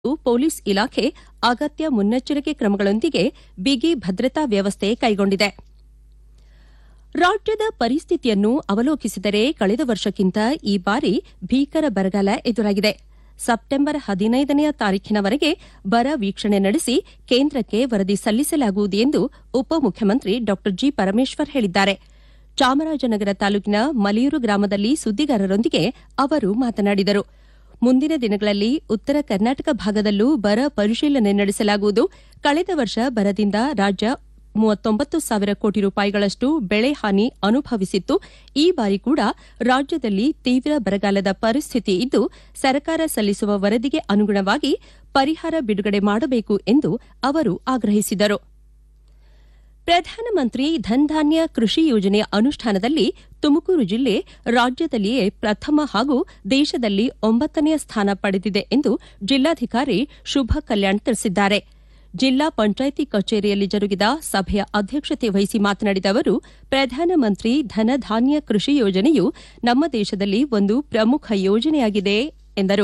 police ಇಲಾಖೆ ಅಗತ್ಯ ಮುನ್ನೆಚ್ಚರಿಕೆ ಕ್ರಮಗಳೊಂದಿಗೆ ಬಿಗಿ ಭದ್ರತಾ ವ್ಯವಸ್ಥೆ ಕೈಗೊಂಡಿದೆ ರಾಜ್ಯದ ಪರಿಸ್ಥಿತಿಯನ್ನು ಅವಲೋಕಿಸಿದರೆ ಕಳೆದ ವರ್ಷಕ್ಕಿಂತ ಈ ಬಾರಿ ಭೀಕರ ಬರಗಾಲ ಎದುರಾಗಿದೆ ಸೆಪ್ಟೆಂಬರ್ ಹದಿನೈದನೆಯ ತಾರೀಖಿನವರೆಗೆ ಬರ ವೀಕ್ಷಣೆ ನಡೆಸಿ ಕೇಂದ್ರಕ್ಕೆ ವರದಿ ಸಲ್ಲಿಸಲಾಗುವುದು ಎಂದು ಉಪಮುಖ್ಯಮಂತ್ರಿ ಡಾ ಜಿ ಪರಮೇಶ್ವರ್ ಹೇಳಿದ್ದಾರೆ ಚಾಮರಾಜನಗರ ತಾಲೂಕಿನ ಮಲಿಯೂರು ಗ್ರಾಮದಲ್ಲಿ ಸುದ್ದಿಗಾರರೊಂದಿಗೆ ಅವರು ಮಾತನಾಡಿದರು ಮುಂದಿನ ದಿನಗಳಲ್ಲಿ ಉತ್ತರ ಕರ್ನಾಟಕ ಭಾಗದಲ್ಲೂ ಬರ ಪರಿಶೀಲನೆ ನಡೆಸಲಾಗುವುದು ಕಳೆದ ವರ್ಷ ಬರದಿಂದ ರಾಜ್ಯ ಮೂವತ್ತೊಂಬತ್ತು ಸಾವಿರ ಕೋಟಿ ರೂಪಾಯಿಗಳಷ್ಟು ಬೆಳೆ ಹಾನಿ ಅನುಭವಿಸಿತ್ತು ಈ ಬಾರಿ ಕೂಡ ರಾಜ್ಯದಲ್ಲಿ ತೀವ್ರ ಬರಗಾಲದ ಪರಿಸ್ಥಿತಿ ಇದ್ದು ಸರ್ಕಾರ ಸಲ್ಲಿಸುವ ವರದಿಗೆ ಅನುಗುಣವಾಗಿ ಪರಿಹಾರ ಬಿಡುಗಡೆ ಮಾಡಬೇಕು ಎಂದು ಅವರು ಆಗ್ರಹಿಸಿದರು ಪ್ರಧಾನಮಂತ್ರಿ ಧನ್ಧಾನ್ಯ ಕೃಷಿ ಯೋಜನೆಯ ಅನುಷ್ಠಾನದಲ್ಲಿ ತುಮಕೂರು ಜಿಲ್ಲೆ ರಾಜ್ಯದಲ್ಲಿಯೇ ಪ್ರಥಮ ಹಾಗೂ ದೇಶದಲ್ಲಿ ಒಂಬತ್ತನೆಯ ಸ್ಥಾನ ಪಡೆದಿದೆ ಎಂದು ಜಿಲ್ಲಾಧಿಕಾರಿ ಶುಭ ಕಲ್ಯಾಣ್ ತಿಳಿಸಿದ್ದಾರೆ ಜಿಲ್ಲಾ ಪಂಚಾಯಿತಿ ಕಚೇರಿಯಲ್ಲಿ ಜರುಗಿದ ಸಭೆಯ ಅಧ್ಯಕ್ಷತೆ ವಹಿಸಿ ಮಾತನಾಡಿದ ಅವರು ಪ್ರಧಾನಮಂತ್ರಿ ಧನಧಾನ್ಯ ಕೃಷಿ ಯೋಜನೆಯು ನಮ್ಮ ದೇಶದಲ್ಲಿ ಒಂದು ಪ್ರಮುಖ ಯೋಜನೆಯಾಗಿದೆ ಎಂದರು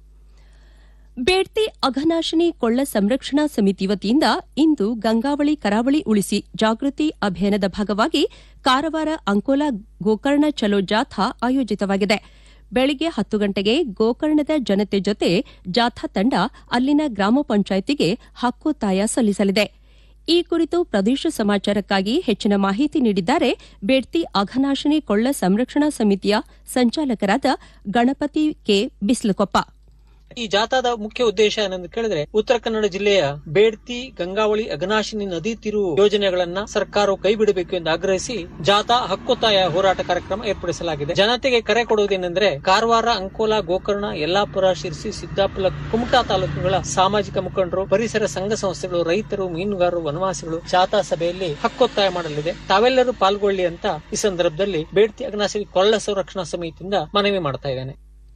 ಬೇಡ್ತಿ ಅಘನಾಶಿನಿ ಕೊಳ್ಳ ಸಂರಕ್ಷಣಾ ಸಮಿತಿ ವತಿಯಿಂದ ಇಂದು ಗಂಗಾವಳಿ ಕರಾವಳಿ ಉಳಿಸಿ ಜಾಗೃತಿ ಅಭಿಯಾನದ ಭಾಗವಾಗಿ ಕಾರವಾರ ಅಂಕೋಲಾ ಗೋಕರ್ಣ ಚಲೋ ಜಾಥಾ ಆಯೋಜಿತವಾಗಿದೆ ಬೆಳಗ್ಗೆ ಹತ್ತು ಗಂಟೆಗೆ ಗೋಕರ್ಣದ ಜನತೆ ಜೊತೆ ಜಾಥಾ ತಂಡ ಅಲ್ಲಿನ ಗ್ರಾಮ ಪಂಚಾಯಿತಿಗೆ ಹಕ್ಕೊತ್ತಾಯ ಸಲ್ಲಿಸಲಿದೆ ಈ ಕುರಿತು ಪ್ರದೇಶ ಸಮಾಚಾರಕ್ಕಾಗಿ ಹೆಚ್ಚಿನ ಮಾಹಿತಿ ನೀಡಿದ್ದಾರೆ ಬೇಡ್ತಿ ಅಘನಾಶಿನಿ ಕೊಳ್ಳ ಸಂರಕ್ಷಣಾ ಸಮಿತಿಯ ಸಂಚಾಲಕರಾದ ಗಣಪತಿ ಕೆ ಬಿಸ್ಲಕೊಪ್ಪ ಈ ಜಾಥಾದ ಮುಖ್ಯ ಉದ್ದೇಶ ಏನಂತ ಕೇಳಿದ್ರೆ ಉತ್ತರ ಕನ್ನಡ ಜಿಲ್ಲೆಯ ಬೇಡ್ತಿ ಗಂಗಾವಳಿ ಅಘನಾಶಿನಿ ನದಿ ತಿರುವು ಯೋಜನೆಗಳನ್ನ ಸರ್ಕಾರವು ಕೈ ಬಿಡಬೇಕು ಎಂದು ಆಗ್ರಹಿಸಿ ಜಾಥಾ ಹಕ್ಕೊತ್ತಾಯ ಹೋರಾಟ ಕಾರ್ಯಕ್ರಮ ಏರ್ಪಡಿಸಲಾಗಿದೆ ಜನತೆಗೆ ಕರೆ ಕೊಡುವುದೇನೆಂದ್ರೆ ಕಾರವಾರ ಅಂಕೋಲಾ ಗೋಕರ್ಣ ಯಲ್ಲಾಪುರ ಶಿರ್ಸಿ ಸಿದ್ದಾಪುರ ಕುಮಟಾ ತಾಲೂಕುಗಳ ಸಾಮಾಜಿಕ ಮುಖಂಡರು ಪರಿಸರ ಸಂಘ ಸಂಸ್ಥೆಗಳು ರೈತರು ಮೀನುಗಾರರು ವನವಾಸಿಗಳು ಜಾಥಾ ಸಭೆಯಲ್ಲಿ ಹಕ್ಕೊತ್ತಾಯ ಮಾಡಲಿದೆ ತಾವೆಲ್ಲರೂ ಪಾಲ್ಗೊಳ್ಳಿ ಅಂತ ಈ ಸಂದರ್ಭದಲ್ಲಿ ಬೇಡ್ತಿ ಅಘನಾಶಿನಿ ಕೊಳ್ಳ ಸಂರಕ್ಷಣಾ ಸಮಿತಿಯಿಂದ ಮನವಿ ಮಾಡ್ತಾ ಇದ್ದೇನೆ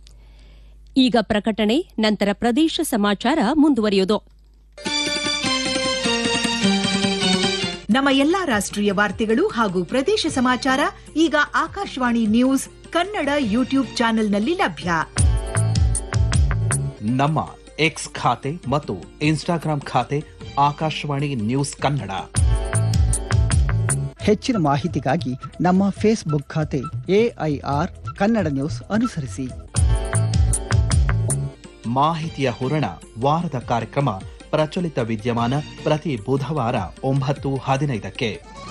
ಈಗ ಪ್ರಕಟಣೆ ನಂತರ ಪ್ರದೇಶ ಸಮಾಚಾರ ಮುಂದುವರಿಯುವುದು ನಮ್ಮ ಎಲ್ಲಾ ರಾಷ್ಟ್ರೀಯ ವಾರ್ತೆಗಳು ಹಾಗೂ ಪ್ರದೇಶ ಸಮಾಚಾರ ಈಗ ಆಕಾಶವಾಣಿ ನ್ಯೂಸ್ ಕನ್ನಡ ಯೂಟ್ಯೂಬ್ ಚಾನೆಲ್ನಲ್ಲಿ ಲಭ್ಯ ನಮ್ಮ ಎಕ್ಸ್ ಖಾತೆ ಮತ್ತು ಇನ್ಸ್ಟಾಗ್ರಾಂ ಖಾತೆ ಆಕಾಶವಾಣಿ ನ್ಯೂಸ್ ಕನ್ನಡ ಹೆಚ್ಚಿನ ಮಾಹಿತಿಗಾಗಿ ನಮ್ಮ ಫೇಸ್ಬುಕ್ ಖಾತೆ ಎಐಆರ್ ಕನ್ನಡ ನ್ಯೂಸ್ ಅನುಸರಿಸಿ ಮಾಹಿತಿಯ ಹೂರಣ ವಾರದ ಕಾರ್ಯಕ್ರಮ ಪ್ರಚಲಿತ ವಿದ್ಯಮಾನ ಪ್ರತಿ ಬುಧವಾರ ಒಂಬತ್ತು ಹದಿನೈದಕ್ಕೆ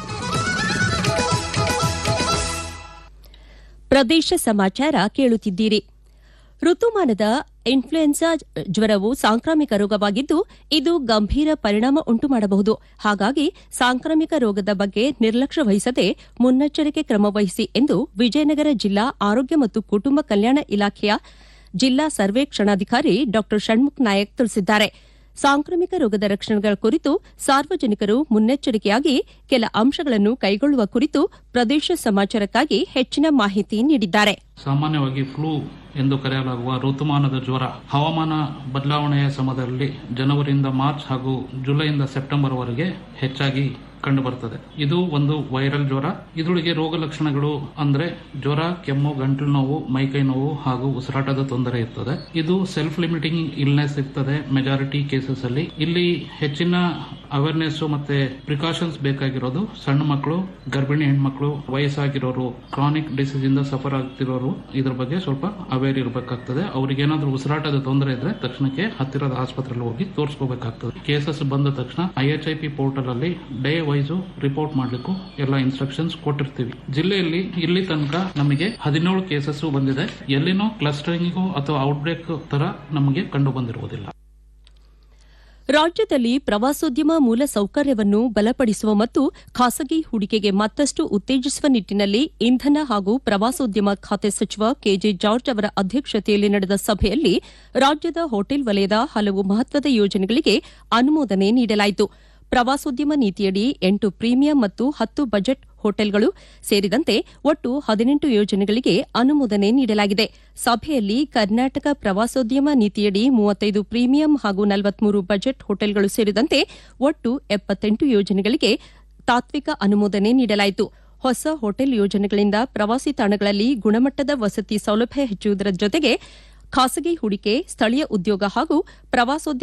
ಪ್ರದೇಶ ಸಮಾಚಾರ ಕೇಳುತ್ತಿದ್ದೀರಿ ಋತುಮಾನದ ಇನ್ಫ್ಲೂಯೆನ್ಸಾ ಜ್ವರವು ಸಾಂಕ್ರಾಮಿಕ ರೋಗವಾಗಿದ್ದು ಇದು ಗಂಭೀರ ಪರಿಣಾಮ ಉಂಟು ಮಾಡಬಹುದು ಹಾಗಾಗಿ ಸಾಂಕ್ರಾಮಿಕ ರೋಗದ ಬಗ್ಗೆ ನಿರ್ಲಕ್ಷ್ಯ ವಹಿಸದೆ ಮುನ್ನೆಚ್ಚರಿಕೆ ಕ್ರಮ ವಹಿಸಿ ಎಂದು ವಿಜಯನಗರ ಜಿಲ್ಲಾ ಆರೋಗ್ಯ ಮತ್ತು ಕುಟುಂಬ ಕಲ್ಯಾಣ ಇಲಾಖೆಯ ಜಿಲ್ಲಾ ಸರ್ವೇಕ್ಷಣಾಧಿಕಾರಿ ಡಾ ಷಣ್ಮುಖ್ ನಾಯಕ್ ತಿಳಿಸಿದ್ದಾರೆ ಸಾಂಕ್ರಾಮಿಕ ರೋಗದ ರಕ್ಷಣೆಗಳ ಕುರಿತು ಸಾರ್ವಜನಿಕರು ಮುನ್ನೆಚ್ಚರಿಕೆಯಾಗಿ ಕೆಲ ಅಂಶಗಳನ್ನು ಕೈಗೊಳ್ಳುವ ಕುರಿತು ಪ್ರದೇಶ ಸಮಾಚಾರಕ್ಕಾಗಿ ಹೆಚ್ಚಿನ ಮಾಹಿತಿ ನೀಡಿದ್ದಾರೆ ಸಾಮಾನ್ಯವಾಗಿ ಫ್ಲೂ ಎಂದು ಕರೆಯಲಾಗುವ ಋತುಮಾನದ ಜ್ವರ ಹವಾಮಾನ ಬದಲಾವಣೆಯ ಸಮಯದಲ್ಲಿ ಜನವರಿಯಿಂದ ಮಾರ್ಚ್ ಹಾಗೂ ಜುಲೈಯಿಂದ ಸೆಪ್ಟೆಂಬರ್ ವರೆಗೆ ಹೆಚ್ಚಾಗಿ ಕಂಡುಬರುತ್ತದೆ ಇದು ಒಂದು ವೈರಲ್ ಜ್ವರ ಇದರೊಳಗೆ ರೋಗ ಲಕ್ಷಣಗಳು ಅಂದ್ರೆ ಜ್ವರ ಕೆಮ್ಮು ಗಂಟಲು ನೋವು ಮೈಕೈ ನೋವು ಹಾಗೂ ಉಸಿರಾಟದ ತೊಂದರೆ ಇರ್ತದೆ ಇದು ಸೆಲ್ಫ್ ಲಿಮಿಟಿಂಗ್ ಇಲ್ನೆಸ್ ಇರ್ತದೆ ಮೆಜಾರಿಟಿ ಕೇಸಸ್ ಅಲ್ಲಿ ಇಲ್ಲಿ ಹೆಚ್ಚಿನ ಅವೇರ್ನೆಸ್ ಮತ್ತೆ ಪ್ರಿಕಾಷನ್ಸ್ ಬೇಕಾಗಿರೋದು ಸಣ್ಣ ಮಕ್ಕಳು ಗರ್ಭಿಣಿ ಹೆಣ್ಮಕ್ಳು ವಯಸ್ಸಾಗಿರೋರು ಕ್ರಾನಿಕ್ ಡಿಸೀಸ್ ಇಂದ ಸಫರ್ ಆಗ್ತಿರೋರು ಇದ್ರ ಬಗ್ಗೆ ಸ್ವಲ್ಪ ಅವೇರ್ ಇರಬೇಕಾಗ್ತದೆ ಅವ್ರಿಗೆ ಏನಾದ್ರೂ ಉಸಿರಾಟದ ತೊಂದರೆ ಇದ್ರೆ ತಕ್ಷಣಕ್ಕೆ ಹತ್ತಿರದ ಆಸ್ಪತ್ರೆಯಲ್ಲಿ ಹೋಗಿ ತೋರಿಸ್ಕೋಬೇಕಾಗ್ತದೆ ಕೇಸಸ್ ಬಂದ ತಕ್ಷಣ ಐಎಚ್ಐಪಿ ಪೋರ್ಟಲ್ ಅಲ್ಲಿ ಡೇ ವೈಸು ರಿಪೋರ್ಟ್ ಮಾಡ್ಲಿಕ್ಕೂ ಎಲ್ಲ ಇನ್ಸ್ಟ್ರಕ್ಷನ್ಸ್ ಕೊಟ್ಟಿರ್ತೀವಿ ಜಿಲ್ಲೆಯಲ್ಲಿ ಇಲ್ಲಿ ತನಕ ನಮಗೆ ಹದಿನೇಳು ಕೇಸಸ್ ಬಂದಿದೆ ಎಲ್ಲಿನೂ ಕ್ಲಸ್ಟರಿಂಗು ಅಥವಾ ಔಟ್ಬ್ರೇಕ್ ತರ ನಮಗೆ ಕಂಡು ಬಂದಿರುವುದಿಲ್ಲ ರಾಜ್ಯದಲ್ಲಿ ಪ್ರವಾಸೋದ್ಯಮ ಮೂಲ ಸೌಕರ್ಯವನ್ನು ಬಲಪಡಿಸುವ ಮತ್ತು ಖಾಸಗಿ ಹೂಡಿಕೆಗೆ ಮತ್ತಷ್ಟು ಉತ್ತೇಜಿಸುವ ನಿಟ್ಟಿನಲ್ಲಿ ಇಂಧನ ಹಾಗೂ ಪ್ರವಾಸೋದ್ಯಮ ಖಾತೆ ಸಚಿವ ಕೆಜೆ ಜಾರ್ಜ್ ಅವರ ಅಧ್ಯಕ್ಷತೆಯಲ್ಲಿ ನಡೆದ ಸಭೆಯಲ್ಲಿ ರಾಜ್ಯದ ಹೋಟೆಲ್ ವಲಯದ ಹಲವು ಮಹತ್ವದ ಯೋಜನೆಗಳಿಗೆ ಅನುಮೋದನೆ ನೀಡಲಾಯಿತು ಪ್ರವಾಸೋದ್ಯಮ ನೀತಿಯಡಿ ಎಂಟು ಪ್ರೀಮಿಯಂ ಮತ್ತು ಹತ್ತು ಬಜೆಟ್ ಹೋಟೆಲ್ಗಳು ಸೇರಿದಂತೆ ಒಟ್ಟು ಹದಿನೆಂಟು ಯೋಜನೆಗಳಿಗೆ ಅನುಮೋದನೆ ನೀಡಲಾಗಿದೆ ಸಭೆಯಲ್ಲಿ ಕರ್ನಾಟಕ ಪ್ರವಾಸೋದ್ಯಮ ನೀತಿಯಡಿ ಮೂವತ್ತೈದು ಪ್ರೀಮಿಯಂ ಹಾಗೂ ನಲವತ್ಮೂರು ಬಜೆಟ್ ಹೋಟೆಲ್ಗಳು ಸೇರಿದಂತೆ ಒಟ್ಟು ಎಪ್ಪತ್ತೆಂಟು ಯೋಜನೆಗಳಿಗೆ ತಾತ್ವಿಕ ಅನುಮೋದನೆ ನೀಡಲಾಯಿತು ಹೊಸ ಹೋಟೆಲ್ ಯೋಜನೆಗಳಿಂದ ಪ್ರವಾಸಿ ತಾಣಗಳಲ್ಲಿ ಗುಣಮಟ್ಟದ ವಸತಿ ಸೌಲಭ್ಯ ಹೆಚ್ಚುವುದರ ಜೊತೆಗೆ ಖಾಸಗಿ ಹೂಡಿಕೆ ಸ್ಥಳೀಯ ಉದ್ಯೋಗ ಹಾಗೂ ಪ್ರವಾಸೋದ್ಯಮ